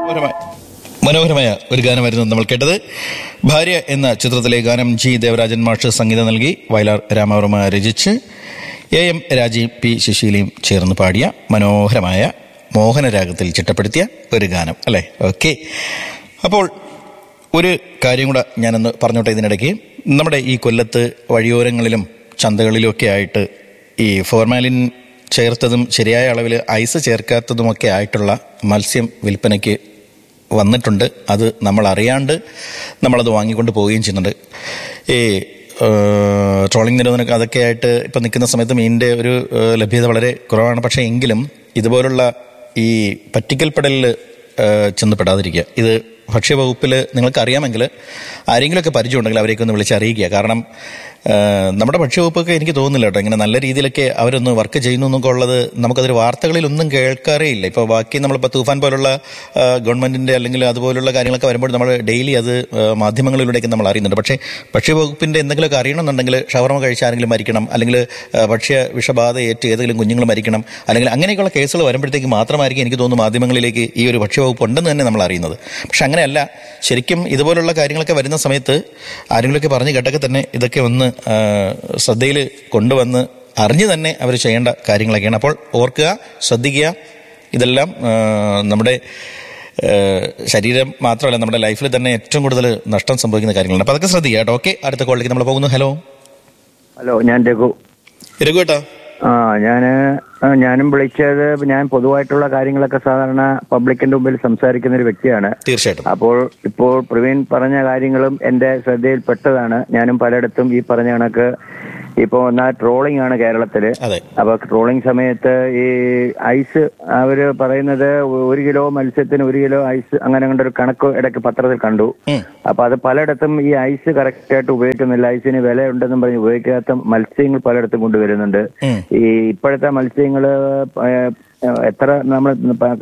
മനോഹരമായ മനോഹരമായ ഒരു ഗാനമായിരുന്നു നമ്മൾ കേട്ടത് ഭാര്യ എന്ന ചിത്രത്തിലെ ഗാനം ജി ദേവരാജൻ മാഷ് സംഗീതം നൽകി വയലാർ രാമവർമ്മ രചിച്ച് എ എം രാജീവ് പി ശശീലയും ചേർന്ന് പാടിയ മനോഹരമായ മോഹനരാഗത്തിൽ ചിട്ടപ്പെടുത്തിയ ഒരു ഗാനം അല്ലേ ഓക്കെ അപ്പോൾ ഒരു കാര്യം കൂടെ ഞാനൊന്ന് പറഞ്ഞോട്ടെ ഇതിനിടയ്ക്ക് നമ്മുടെ ഈ കൊല്ലത്ത് വഴിയോരങ്ങളിലും ചന്തകളിലും ഒക്കെ ആയിട്ട് ഈ ഫോർമാലിൻ ചേർത്തതും ശരിയായ അളവിൽ ഐസ് ചേർക്കാത്തതുമൊക്കെ ആയിട്ടുള്ള മത്സ്യം വിൽപ്പനയ്ക്ക് വന്നിട്ടുണ്ട് അത് നമ്മൾ അറിയാണ്ട് നമ്മളത് വാങ്ങിക്കൊണ്ട് പോവുകയും ചെയ്യുന്നുണ്ട് ഈ ട്രോളിംഗ് നിരോധനമൊക്കെ അതൊക്കെ ആയിട്ട് ഇപ്പം നിൽക്കുന്ന സമയത്ത് മീനിൻ്റെ ഒരു ഏഹ്, ലഭ്യത വളരെ കുറവാണ് പക്ഷേ എങ്കിലും ഇതുപോലുള്ള ഈ പറ്റിക്കൽപ്പെടലിൽ ചെന്ന് പെടാതിരിക്കുക ഇത് ഭക്ഷ്യവകുപ്പിൽ നിങ്ങൾക്ക് അറിയാമെങ്കിൽ ആരെങ്കിലുമൊക്കെ പരിചയമുണ്ടെങ്കിൽ അവരെയൊക്കെ ഒന്ന് വിളിച്ച് അറിയിക്കുക കാരണം ആ, നമ്മുടെ ഭക്ഷ്യവകുപ്പൊക്കെ എനിക്ക് തോന്നുന്നില്ല കേട്ടോ ഇങ്ങനെ നല്ല രീതിയിലൊക്കെ അവരൊന്ന് വർക്ക് ചെയ്യുന്നു എന്നൊക്കെ ഉള്ളത് നമുക്കതൊരു വാർത്തകളിലൊന്നും കേൾക്കാറേ ഇല്ല ഇപ്പോൾ ബാക്കി നമ്മളിപ്പോൾ തൂഫാൻ പോലുള്ള ആ, ഗവൺമെന്റിന്റെ അല്ലെങ്കിൽ അതുപോലുള്ള കാര്യങ്ങളൊക്കെ വരുമ്പോൾ നമ്മൾ ഡെയിലി അത് ആ, മാധ്യമങ്ങളിലൂടെയൊക്കെ നമ്മൾ അറിയുന്നുണ്ട് പക്ഷേ ഭക്ഷ്യവകുപ്പിന്റെ എന്തെങ്കിലുമൊക്കെ അറിയണമെന്നുണ്ടെങ്കിൽ ഷവർമ കഴിച്ച് ആരെങ്കിലും മരിക്കണം അല്ലെങ്കിൽ ആ, ഭക്ഷ്യ വിഷബാധ ഏറ്റ് ഏതെങ്കിലും കുഞ്ഞുങ്ങൾ മരിക്കണം അല്ലെങ്കിൽ അങ്ങനെയൊക്കെയുള്ള കേസുകൾ വരുമ്പോഴത്തേക്ക് മാത്രമായിരിക്കും എനിക്ക് തോന്നുന്നു മാധ്യമങ്ങളിലേക്ക് ഈ ഒരു ഭക്ഷ്യവകുപ്പ് ഉണ്ടെന്ന് തന്നെ നമ്മൾ അറിയുന്നത് പക്ഷെ അങ്ങനെയല്ല ശരിക്കും ഇതുപോലുള്ള കാര്യങ്ങളൊക്കെ വരുന്ന സമയത്ത് ആരെങ്കിലുമൊക്കെ പറഞ്ഞു കേട്ടൊക്കെ തന്നെ ഇതൊക്കെ ഒന്ന് ശ്രദ്ധയിൽ കൊണ്ടുവന്ന് അറിഞ്ഞു തന്നെ അവർ ചെയ്യേണ്ട കാര്യങ്ങളൊക്കെയാണ് അപ്പോൾ ഓർക്കുക ശ്രദ്ധിക്കുക ഇതെല്ലാം ആ, നമ്മുടെ ആ, ശരീരം മാത്രമല്ല നമ്മുടെ ലൈഫിൽ തന്നെ ഏറ്റവും കൂടുതൽ നഷ്ടം സംഭവിക്കുന്ന കാര്യങ്ങളാണ് അപ്പോൾ അതൊക്കെ ശ്രദ്ധിക്കുക കേട്ടോ ഓക്കെ അടുത്ത കോളിലേക്ക് നമ്മൾ പോകുന്നു ഹലോ ഹലോ ഞാൻ രഘു രഘു ഏട്ടാ ആ ഞാന് ആ, ഞാനും വിളിച്ചത് ഞാൻ പൊതുവായിട്ടുള്ള കാര്യങ്ങളൊക്കെ സാധാരണ പബ്ലിക്കിന്റെ മുമ്പിൽ സംസാരിക്കുന്ന ഒരു വ്യക്തിയാണ് തീർച്ചയായിട്ടും അപ്പോൾ ഇപ്പോൾ പ്രവീൺ പറഞ്ഞ കാര്യങ്ങളും എന്റെ ശ്രദ്ധയിൽപ്പെട്ടതാണ് ഞാനും പലയിടത്തും ഈ പറഞ്ഞ കണക്ക് ഇപ്പൊ ഒന്നാ ട്രോളിംഗ് ആണ് കേരളത്തില് അതെ അപ്പൊ ട്രോളിംഗ് സമയത്ത് ഈ ഐസ് അവര് പറയുന്നത് ഒരു കിലോ മത്സ്യത്തിന് ഒരു കിലോ ഐസ് അങ്ങനെ കണ്ട ഒരു കണക്ക് ഇടയ്ക്ക് പത്രത്തിൽ കണ്ടു ഉം. അപ്പൊ അത് പലയിടത്തും ഈ ഐസ് കറക്റ്റ് ആയിട്ട് ഉപയോഗിക്കുന്നില്ല ഐസിന് വില ഉണ്ടെന്നും പറഞ്ഞ് ഉപയോഗിക്കാത്ത മത്സ്യങ്ങൾ പലയിടത്തും കൊണ്ടുവരുന്നുണ്ട് ഉം. ഈ ഇപ്പോഴത്തെ മത്സ്യങ്ങള് ഏഹ്, എത്ര നമ്മൾ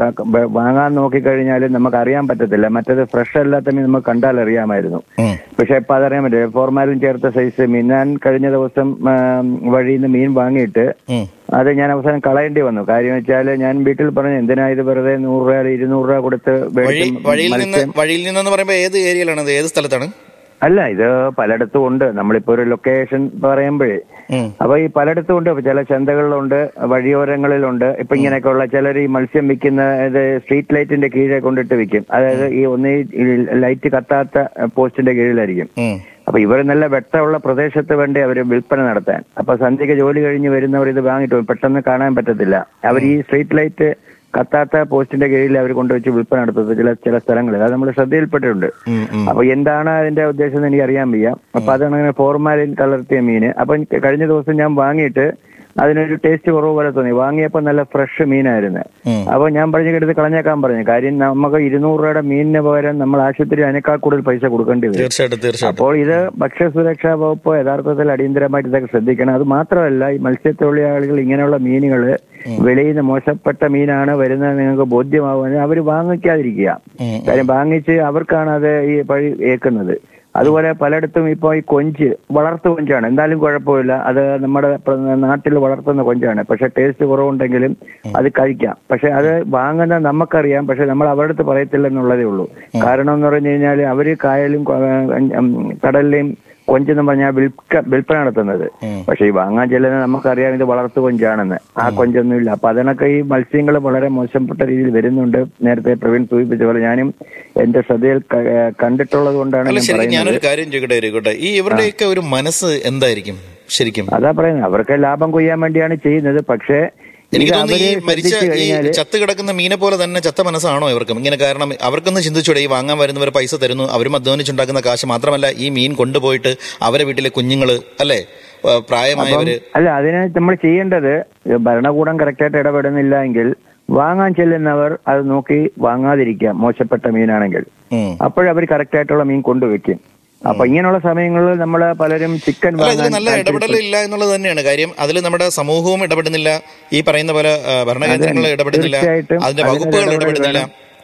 വാങ്ങാൻ നോക്കിക്കഴിഞ്ഞാലും നമുക്ക് അറിയാൻ പറ്റത്തില്ല മറ്റേത് ഫ്രഷ് അല്ലാത്ത മീൻ നമുക്ക് കണ്ടാൽ അറിയാമായിരുന്നു ഉം. പക്ഷെ ഇപ്പൊ അതറിയാൻ പറ്റില്ല ഫോർമാലിൻ ചേർത്ത സൈസ് മീൻ ഞാൻ കഴിഞ്ഞ ദിവസം വഴിയിൽ നിന്ന് മീൻ വാങ്ങിയിട്ട് ഉം. അത് ഞാൻ അവസാനം കളയേണ്ടി വന്നു കാര്യം വെച്ചാൽ ഞാൻ വീട്ടിൽ പറഞ്ഞു എന്തിനാ ഇത് വെറുതെ നൂറ് രൂപ ഇരുന്നൂറ് രൂപ കൊടുത്ത് വഴി മേടിച്ച വഴിയിൽ നിന്ന് മത്സ്യം വഴിയിൽ നിന്നെന്ന് പറയുമ്പോൾ ഏത് ഏരിയയിലാണ് അത് ഏത് സ്ഥലത്താണ് അല്ല ഇത് പലയിടത്തും ഉണ്ട് നമ്മളിപ്പോ ഒരു ലൊക്കേഷൻ പറയുമ്പോഴേ ഉം. അപ്പൊ ഈ പലയിടത്തും ഉണ്ട് ഇപ്പൊ ചില ചന്തകളിലുണ്ട് വഴിയോരങ്ങളിലുണ്ട് ഇപ്പൊ ഇങ്ങനെയൊക്കെയുള്ള ചിലർ ഈ മത്സ്യം വിൽക്കുന്ന ഇത് സ്ട്രീറ്റ് ലൈറ്റിന്റെ കീഴെ കൊണ്ടിട്ട് വിൽക്കും അതായത് ഈ ഒന്ന് ഈ ലൈറ്റ് കത്താത്ത പോസ്റ്റിന്റെ കീഴിലായിരിക്കും ഉം. അപ്പൊ ഇവർ നല്ല വെട്ടമുള്ള പ്രദേശത്ത് വേണ്ടി അവർ വിൽപ്പന നടത്താൻ അപ്പൊ സന്ധ്യക്ക് ജോലി കഴിഞ്ഞ് വരുന്നവർ ഇത് വാങ്ങിട്ട് പോകും. പെട്ടെന്ന് കാണാൻ പറ്റത്തില്ല അവർ ഈ സ്ട്രീറ്റ് ലൈറ്റ് കത്താത്ത പോസ്റ്റിന്റെ കീഴിൽ അവർ കൊണ്ടുവച്ച് വിൽപ്പന നടത്തുന്നത് ചില ചില സ്ഥലങ്ങളിൽ അത് നമ്മൾ ശ്രദ്ധയിൽപ്പെട്ടിട്ടുണ്ട് ഉം. ഉം. അപ്പൊ എന്താണ് അതിന്റെ ഉദ്ദേശം എന്ന് എനിക്ക് അറിയാൻ വയ്യ അപ്പൊ അതാണ് അങ്ങനെ ഫോർമാലിൻ കലർത്തിയ മീന് അപ്പൊ എനിക്ക് കഴിഞ്ഞ ദിവസം ഞാൻ വാങ്ങിയിട്ട് അതിനൊരു ടേസ്റ്റ് കുറവ് പോലെ തോന്നി വാങ്ങിയപ്പോ നല്ല ഫ്രഷ് മീനായിരുന്നു ഉം. അപ്പൊ ഞാൻ പറഞ്ഞു എടുത്ത് കളഞ്ഞേക്കാൻ പറഞ്ഞു കാര്യം നമുക്ക് ഇരുന്നൂറ് രൂപയുടെ മീനിന് പകരം നമ്മൾ ആശുപത്രി അതിനേക്കാൾ കൂടുതൽ പൈസ കൊടുക്കേണ്ടി വരും തീർച്ചയായിട്ടും തീർച്ചയായിട്ടും അപ്പോൾ ഇത് ഭക്ഷ്യസുരക്ഷാ വകുപ്പ് യഥാർത്ഥത്തിൽ അടിയന്തരമായിട്ട് ഇതൊക്കെ ശ്രദ്ധിക്കണം അത് മാത്രമല്ല ഈ മത്സ്യത്തൊഴിലാളികൾ ഇങ്ങനെയുള്ള മീനുകൾ വെളിയിൽ നിന്ന് മോശപ്പെട്ട മീനാണ് വരുന്നത് നിങ്ങൾക്ക് ബോധ്യമാവുന്നത് അവർ വാങ്ങിക്കാതിരിക്കുക ഉം. കാര്യം വാങ്ങിച്ച് അവർക്കാണ് അത് ഈ വഴി ഏക്കുന്നത് അതുപോലെ പലയിടത്തും ഇപ്പോൾ ഈ കൊഞ്ച് വളർത്തു കൊഞ്ചാണ് എന്തായാലും കുഴപ്പമില്ല അത് നമ്മുടെ പ്ര- നാട്ടിൽ വളർത്തുന്ന കൊഞ്ചാണ് പക്ഷെ ടേസ്റ്റ് കുറവുണ്ടെങ്കിലും അത് കഴിക്കാം പക്ഷെ അത് വാങ്ങുന്ന നമുക്കറിയാം പക്ഷെ നമ്മൾ അവരുടെ അടുത്ത് പറയത്തില്ല എന്നുള്ളതേ ഉള്ളൂ കാരണം എന്ന് പറഞ്ഞു കഴിഞ്ഞാൽ അവര് കായലും കൊ- ഉം, കടലിലെയും കൊഞ്ചെന്ന് പറഞ്ഞാൽ വിൽക്ക വിൽപ്പന നടത്തുന്നത് ഉം. പക്ഷെ ഈ വാങ്ങാൻ ചെല്ലുന്ന നമുക്കറിയാം ഇത് വളർത്തു കൊഞ്ചാണെന്ന് ആ കൊഞ്ചൊന്നുമില്ല അപ്പൊ അതിനൊക്കെ ഈ മത്സ്യങ്ങൾ വളരെ മോശപ്പെട്ട രീതിയിൽ വരുന്നുണ്ട് നേരത്തെ പ്രവീൺ സൂചിപ്പിച്ച പോലെ ഞാനും എന്റെ ശ്രദ്ധയിൽ ക- ഏഹ് കണ്ടിട്ടുള്ളത് കൊണ്ടാണ് അല്ല ഞാൻ ശരിക്കും പറയുന്നത് ഞാനൊരു കാര്യം ചോദിക്കട്ടെ ഇരിക്കട്ടെ ഈ ഇവരുടെയൊക്കെ ഒരു മനസ്സ് എന്തായിരിക്കും ശരിക്കും അതാ പറയുന്നത് അവർക്ക് ലാഭം കൊയ്യാൻ വേണ്ടിയാണ് ചെയ്യുന്നത് പക്ഷേ എനിക്ക് ഇത് തോന്നുന്നു ഈ അവര് മരിച്ച ശ്രദ്ധിച്ചു ഈ കഴിഞ്ഞാല് ചത്ത് കിടക്കുന്ന മീനെ പോലെ തന്നെ ചത്ത മനസ്സാണോ ഇവർക്കും ഇങ്ങനെ കാരണം അവർക്കൊന്ന് ചിന്തിച്ചൂടെ ഈ വാങ്ങാൻ വരുന്നവർ പൈസ തരുന്നു അവർ അധ്വാനിച്ചുണ്ടാക്കുന്ന കാശ് മാത്രമല്ല ഈ മീൻ കൊണ്ടുപോയിട്ട് അവരെ വീട്ടിലെ കുഞ്ഞുങ്ങള് അല്ലേ ആ, പ്രായമായവര് അല്ല അതിന് നമ്മൾ ചെയ്യേണ്ടത് ഭരണകൂടം കറക്റ്റായിട്ട് ഇടപെടുന്നില്ല എങ്കിൽ വാങ്ങാൻ ചെല്ലുന്നവർ അത് നോക്കി വാങ്ങാതിരിക്കാം മോശപ്പെട്ട മീനാണെങ്കിൽ ഉം. അപ്പോഴവർ കറക്റ്റായിട്ടുള്ള മീൻ കൊണ്ടുവയ്ക്കും അപ്പൊ ഇങ്ങനെയുള്ള സമയങ്ങളിൽ നമ്മൾ പലരും ചിക്കൻ അല്ല ഇതിൽ വാങ്ങാൻ നല്ല ഇടപെടൽ ഇല്ല എന്നുള്ളത് തന്നെയാണ് കാര്യം അതിൽ നമ്മുടെ സമൂഹവും ഇടപെടുന്നില്ല ഈ പറയുന്ന പോലെ ആ, ഭരണകേന്ദ്രങ്ങൾ അതെ, ഇടപെടുന്നില്ല തീർച്ചയായിട്ടും അതിന്റെ അതിനൊരു വകുപ്പുകൾ ഇടപെടൽ ഇടപെടുന്നില്ല വേണം.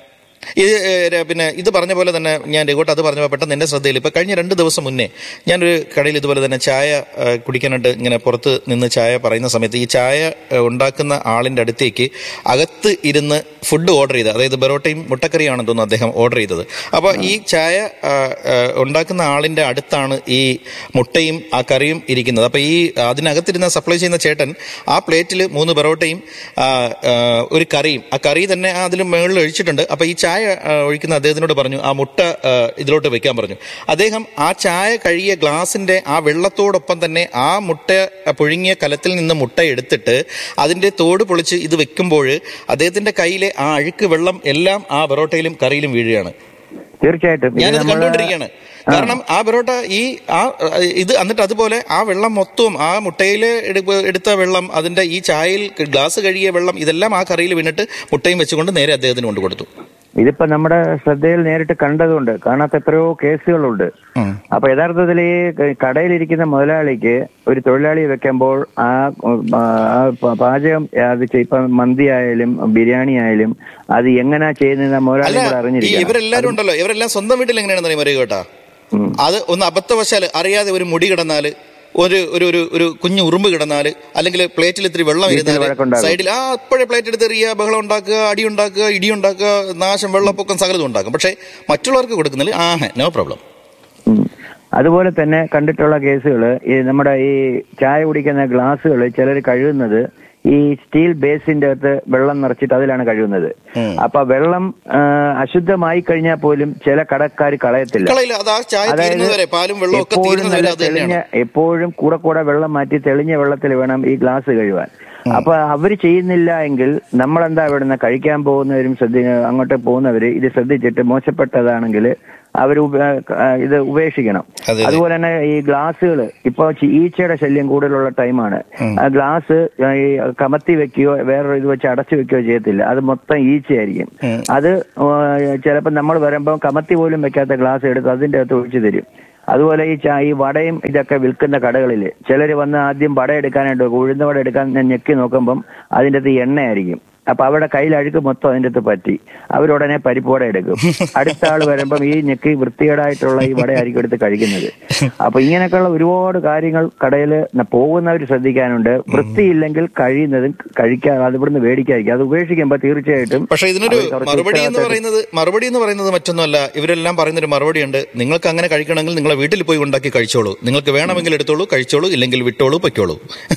ഇത് ഏഹ്, പിന്നെ ഇത് പറഞ്ഞ പോലെ തന്നെ ഞാൻ രഘുട്ട് അത് പറഞ്ഞപ്പോൾ പെട്ടെന്ന് എൻ്റെ ശ്രദ്ധയിൽ ഇപ്പൊ കഴിഞ്ഞ രണ്ട് ദിവസം മുന്നേ ഞാനൊരു കടയിൽ ഇതുപോലെ തന്നെ ചായ ഏഹ്, കുടിക്കാനായിട്ട് ഇങ്ങനെ പുറത്ത് നിന്ന് ചായ പറയുന്ന സമയത്ത് ഈ ചായ ഏഹ്, ഉണ്ടാക്കുന്ന ആളിന്റെ അടുത്തേക്ക് അകത്ത് ഇരുന്ന് ഫുഡ് ഓർഡർ ചെയ്ത് അതായത് ബെറോട്ടയും മുട്ടക്കറിയാണെന്ന് തോന്നുന്നു അദ്ദേഹം ഓർഡർ ചെയ്തത് അപ്പോൾ ഈ ചായ ആ, ആ, ഉണ്ടാക്കുന്ന ആളിന്റെ അടുത്താണ് ഈ മുട്ടയും ആ കറിയും ഇരിക്കുന്നത് അപ്പൊ ഈ അതിനകത്തിരുന്ന സപ്ലൈ ചെയ്യുന്ന ചേട്ടൻ ആ പ്ലേറ്റിൽ മൂന്ന് ബെറോട്ടയും ആ, ആ, ഒരു കറിയും ആ കറി തന്നെ അതിൽ മുകളിൽ ഒഴിച്ചിട്ടുണ്ട് അപ്പൊ ഈ ചായ ആ, ഒഴിക്കുന്ന അദ്ദേഹത്തിനോട് പറഞ്ഞു ആ മുട്ട ആ, ഇതിലോട്ട് വെക്കാൻ പറഞ്ഞു അദ്ദേഹം ആ ചായ കഴുകിയ ഗ്ലാസിന്റെ ആ വെള്ളത്തോടൊപ്പം തന്നെ ആ മുട്ട പുഴുങ്ങിയ കലത്തിൽ നിന്ന് മുട്ട എടുത്തിട്ട് അതിന്റെ തോട് പൊളിച്ച് ഇത് വെക്കുമ്പോൾ അദ്ദേഹത്തിന്റെ കയ്യിലെ ആ അഴുക്ക് വെള്ളം എല്ലാം ആ ബെറോട്ടയിലും കറിയിലും വീഴുകയാണ് തീർച്ചയായിട്ടും ഇത് ഞാനത് നമ്മള് കണ്ടുകൊണ്ടിരിക്കുകയാണ് കാരണം ആ ബെറോട്ട ഈ ആ ഇത് എന്നിട്ട് അതുപോലെ ആ വെള്ളം മൊത്തവും ആ മുട്ടയിൽ എടുത്ത വെള്ളം അതിന്റെ ഈ ചായയിൽ ഗ്ലാസ് കഴുകിയ വെള്ളം ഇതെല്ലാം ആ കറിയിൽ വീണിട്ട് മുട്ടയും വെച്ചുകൊണ്ട് നേരെ അദ്ദേഹത്തിന് കൊണ്ടു കൊടുത്തു ഇതിപ്പോ നമ്മുടെ ശ്രദ്ധയിൽ നേരിട്ട് കണ്ടതുകൊണ്ട് കാണാത്ത എത്രയോ കേസുകളുണ്ട് അപ്പൊ യഥാർത്ഥത്തിൽ ഈ ക- കടയിലിരിക്കുന്ന മുതലാളിക്ക് ഒരു തൊഴിലാളിയെ വെക്കുമ്പോൾ ആ ഉം, ആ പ- പാചകം അത് ചെ- ഇപ്പൊ മന്തി ആയാലും ബിരിയാണി ആയാലും അത് എങ്ങനെയാ ചെയ്യുന്നത് മുതലാളി അല്ല കൂടെ ഈ അറിഞ്ഞിരിക്കണം ഇവരെല്ലാരും ഉണ്ടല്ലോ ഇവരെല്ലാം സ്വന്തം വീട്ടിൽ എങ്ങനെയാണെന്ന് അറിയാം അറിയുക കേട്ടാ ഉം. അത് ഒന്ന് അബദ്ധവശാൽ അറിയാതെ ഒരു മുടി കിടന്നാല് ഒരു ഒരു ഒരു ഒരു കുഞ്ഞു ഉറുമ്പ് കിടന്നാല് അല്ലെങ്കിൽ പ്ലേറ്റിൽ ഇത്തിരി വെള്ളം ഇരുന്നാല് വഴക്കുണ്ടാകും. സൈഡിൽ ആ അപ്പോഴേ പ്ലേറ്റ് എടുത്ത് എറിയുക ബഹളം ഉണ്ടാക്കുക അടി ഉണ്ടാക്കുക ഇടി ഉണ്ടാക്കുക നാശം വെള്ളപ്പൊക്കം സകലതും ഉണ്ടാക്കും പക്ഷേ മറ്റുള്ളവർക്ക് കൊടുക്കുന്നില്ല ആഹ് നോ പ്രോബ്ലം ഉം. അതുപോലെ തന്നെ കണ്ടിട്ടുള്ള കേസുകൾ ഈ നമ്മുടെ ഈ ചായ കുടിക്കുന്ന ഗ്ലാസ്സുകൾ ചിലർ കഴുകുന്നത് ഈ സ്റ്റീൽ ബേസിന്റെ അകത്ത് വെള്ളം നിറച്ചിട്ട് അതിലാണ് കഴുകുന്നത് ഉം. അപ്പൊ വെള്ളം ആ, അശുദ്ധമായി കഴിഞ്ഞാൽ പോലും ചില കടക്കാർ കളയത്തില്ല കളയില്ല അത് ആ ചായ തീരുന്നത് വരെ പാലും വെള്ളവും ഒക്കെ എപ്പോഴും തീരുന്നത് വരെ നല്ല അത് തന്നെയാണ് തെളിഞ്ഞ എപ്പോഴും കൂടെ കൂടെ വെള്ളം മാറ്റി തെളിഞ്ഞ വെള്ളത്തിൽ വേണം ഈ ഗ്ലാസ് കഴുകാൻ അപ്പൊ അവര് ചെയ്യുന്നില്ല എങ്കിൽ നമ്മളെന്താ ഇവിടുന്ന് കഴിക്കാൻ പോകുന്നവരും ശ്രദ്ധ അങ്ങോട്ട് പോകുന്നവര് ഇത് ശ്രദ്ധിച്ചിട്ട് മോശപ്പെട്ടതാണെങ്കിൽ അവർ ഇത് ഉപേക്ഷിക്കണം അതെ, അതെ. അതുപോലെ തന്നെ ഈ ഗ്ലാസ്സുകൾ ഇപ്പൊ ചി- ഈച്ചയുടെ ശല്യം കൂടുതലുള്ള ടൈമാണ് ആ ഗ്ലാസ് ഈ കമത്തി വെക്കുകയോ വേറൊരു ഇത് വെച്ച് അടച്ചു വെക്കുകയോ ചെയ്യത്തില്ല അത് മൊത്തം ഈച്ചയായിരിക്കും അത് ചിലപ്പോൾ നമ്മൾ വരുമ്പോൾ കമത്തി പോലും വെക്കാത്ത ഗ്ലാസ് എടുത്ത് അതിന്റെ അകത്ത് ഒഴിച്ചു തരും അതുപോലെ ഈ ചാ- ഈ വടയും ഇതൊക്കെ വിൽക്കുന്ന കടകളിൽ ചിലർ വന്ന് ആദ്യം വട എടുക്കാനായിട്ട് വെക്കും. ഉഴുന്ന വട എടുക്കാൻ ഞാൻ ഞെക്കി നോക്കുമ്പം അതിന്റെ അകത്ത് എണ്ണയായിരിക്കും അപ്പൊ അവരുടെ കയ്യിൽ അഴുക്ക് മൊത്തം അതിന്റെ അകത്ത് പറ്റി അവരുടനെ പരിപ്പ് വട എടുക്കും അടുത്ത ആൾ വരുമ്പം ഈ ഞെക്കി വൃത്തികേടായിട്ടുള്ള ഈ വടയായിരിക്കും എടുത്ത് കഴിക്കുന്നത് അപ്പൊ ഇങ്ങനെയൊക്കെയുള്ള ഒരുപാട് കാര്യങ്ങൾ കടയിൽ പോകുന്നവർ ശ്രദ്ധിക്കാനുണ്ട് വൃത്തിയില്ലെങ്കിൽ കഴിയുന്നതും കഴിക്കാതെ അത് ഇവിടുന്ന് മേടിക്കാതിരിക്കും അത് ഉപേക്ഷിക്കുമ്പോൾ തീർച്ചയായിട്ടും പക്ഷെ ഇതിനൊരു അവർ കുറച്ച് മറുപടി എന്ന് ഉത്തരവാദിത്തം- പറയുന്നത് മറുപടി എന്ന് പറയുന്നത് മറ്റൊന്നുമല്ല ഇവരെല്ലാം പറയുന്നൊരു മറുപടിയുണ്ട് നിങ്ങൾക്ക് അങ്ങനെ കഴിക്കണമെങ്കിൽ നിങ്ങളെ വീട്ടിൽ പോയി ഉണ്ടാക്കി കഴിച്ചോളൂ നിങ്ങൾക്ക് വേണമെങ്കിൽ എടുത്തോളൂ കഴിച്ചോളൂ ഇല്ലെങ്കിൽ വിട്ടോളൂ പൊയ്ക്കോളൂ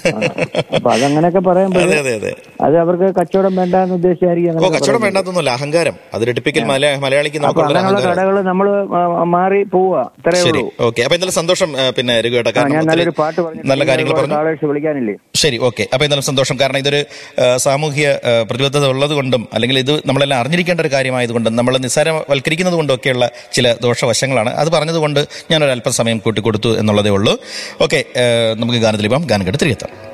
അപ്പൊ അതങ്ങനെയൊക്കെ പറയുമ്പോൾ അതെ അതെ അതെ അത് അവർക്ക് കച്ചവടം വേണ്ടെന്ന് ഉദ്ദേശിച്ചായിരിക്കും ഓ അങ്ങനെ കച്ചവടം പറയുന്നത്. വേണ്ടാത്തൊന്നുമല്ല അഹങ്കാരം അതൊരു ടിപ്പിക്കൽ മലയാ- മലയാളിക്ക് അപ്പൊ നമുക്കുള്ള അങ്ങനെയുള്ള അഹങ്കാരം കടകൾ നമ്മൾ മാറി പോവുക ഇത്രയേ ശരി ഉള്ളൂ ഓക്കെ അപ്പൊ എന്തായാലും സന്തോഷം ആ, പിന്നെ രഘുവേട്ട ആ, കാരണം ഞാൻ ഒത്തിരി നല്ലൊരു പാട്ട് പറഞ്ഞു നല്ല കാര്യങ്ങൾ പറഞ്ഞു കാളേഴ്സ് വിളിക്കാനില്ലേ ശരി ഓക്കെ അപ്പൊ എന്തായാലും സന്തോഷം കാരണം ഇതൊരു ആ, സാമൂഹ്യ ആ, പ്രതിബദ്ധത ഉള്ളത് കൊണ്ടും അല്ലെങ്കിൽ ഇത് നമ്മളെല്ലാം അറിഞ്ഞിരിക്കേണ്ട ഒരു കാര്യമായതുകൊണ്ടും നമ്മൾ നിസ്സാരവൽക്കരിക്കുന്നത് കൊണ്ടും ഒക്കെയുള്ള ചില ദോഷവശങ്ങളാണ് അത് പറഞ്ഞതുകൊണ്ട് ഞാനൊരു അല്പസമയം കൂട്ടിക്കൊടുത്തു എന്നുള്ളതേ ഉള്ളൂ ഓക്കെ നമുക്ക് ഗാനത്തിൽ പോകാം ഗാനം കേട്ട് തിരികെത്താം